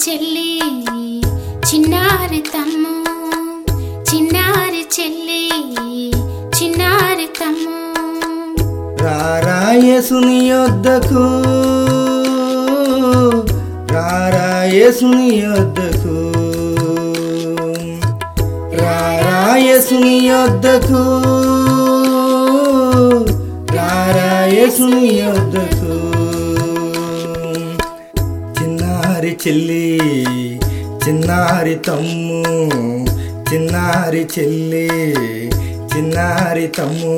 చెల్లి చిన్నారి తమ్ము చిన్నారి చెల్లి చిన్నారి తమ్ము రారాయేసుని యొద్దకు రారాయేసుని యొద్దకు రారాయేసుని యొద్దకు రారాయేసుని యొద్దకు చిన్నారి చెల్లి చిన్నారి తమ్ము చిన్నారి చెల్లి చిన్నారి తమ్ము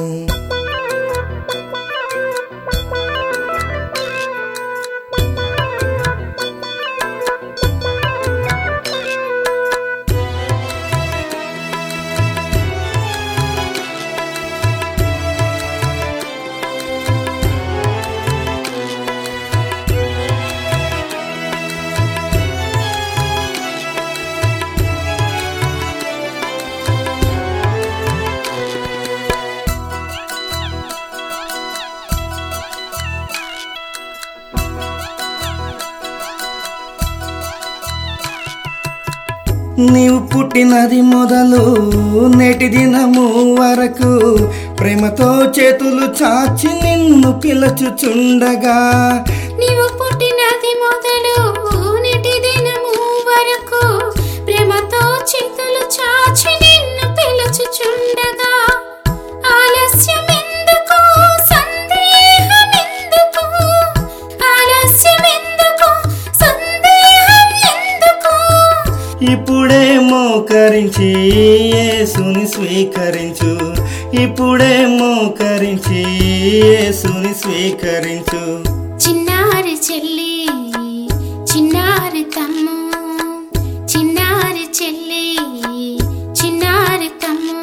నీవు పుట్టినది మొదలు నేటి దినము వరకు ప్రేమతో చేతులు చాచి నిన్ను పిలచుచుండగా నీవు పుట్టినది మొదలు నేటి దినము వరకు ప్రేమతో చేతులు చాచి నిన్ను పిలుచుచుండగా ఆలస్యం ఎందుకు సందేహం ఎందుకు ఆలస్యం ఎందుకు సందేహం ఎందుకు ఇప్పుడే మోకరించి యేసుని స్వీకరించు ఇప్పుడే మోకరించి యేసుని స్వీకరించు చిన్నారి చెల్లి చిన్నారి తమ్ము చిన్నారి చెల్లి చిన్నారి తమ్ము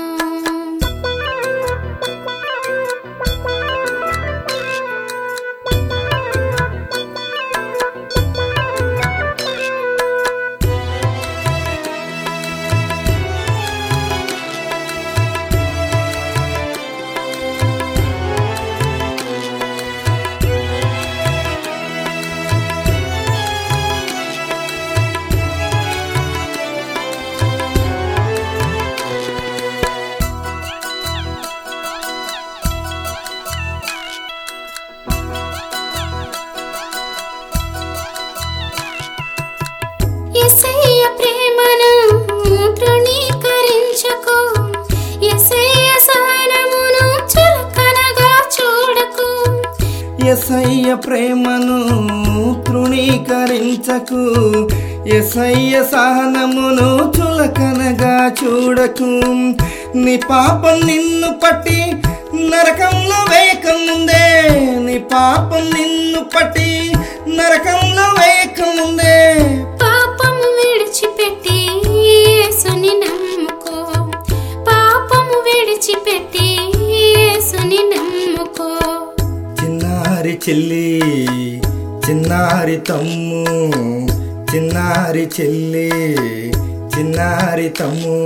యేసయ్య ప్రేమను తృణీకరించకు యేసయ్య సహనమును చులకనగా చూడకు ఎసయ్య ప్రేమను తృణీకరించకు ఎసయ్య సహనమును చులకనగా చూడకు నీ పాపం నిన్ను పట్టి నరకంలో వేయకముందే నీ పాపం నిన్ను పట్టి నరకంలో వేయకముందే పాపము విడిచిపెట్టి యేసుని నమ్ముకో పాపము విడిచిపెట్టి యేసుని నమ్ముకో చిన్నారి చెల్లి చిన్నారి తమ్ము చిన్నారి చెల్లి చిన్నారి తమ్ము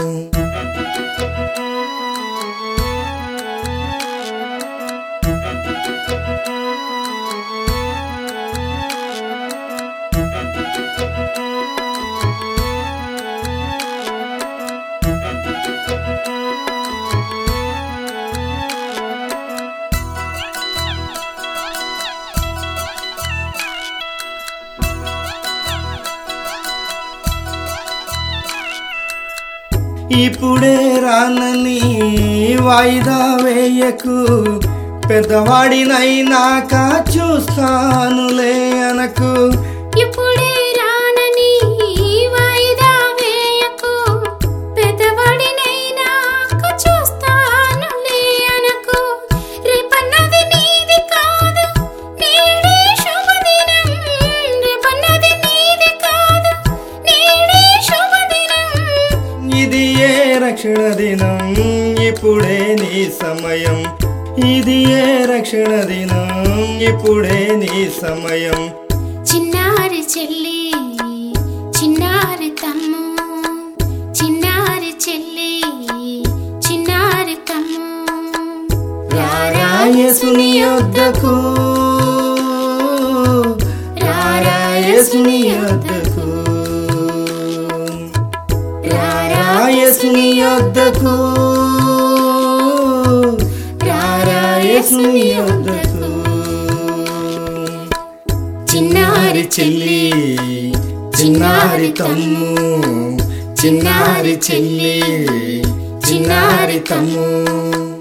ఇప్పుడే రానని వాయిదా వేయకు పెద్దవాడినైనాక చూస్తానులే అనకు ఇప్పుడే రానని వాయిదా వేయకు పెదవడినైనాక చూస్తానులే అనకు రేపన్నది నీది కాదు నేడే శుభదినం రేపన్నది నీది కాదు నేడే శుభదినం ఇది ఏ రక్షణ దినం ఇప్పుడే నీ సమయం ఇది ఏ రక్షణ దినం ఇప్పుడే నీ సమయం చిన్నారి చెల్లి చిన్నారి తమ్ము చిన్నారి చెల్లి చిన్నారి తమ్ము రారాయేసుని యొద్దకు రారాయేసుని యొద్దకు యేసుని యొద్దకు రారా యేసుని యొద్దకు చిన్నారి చెల్లి చిన్నారి తమ్ము చిన్నారి చెల్లి చిన్నారి తమ్ము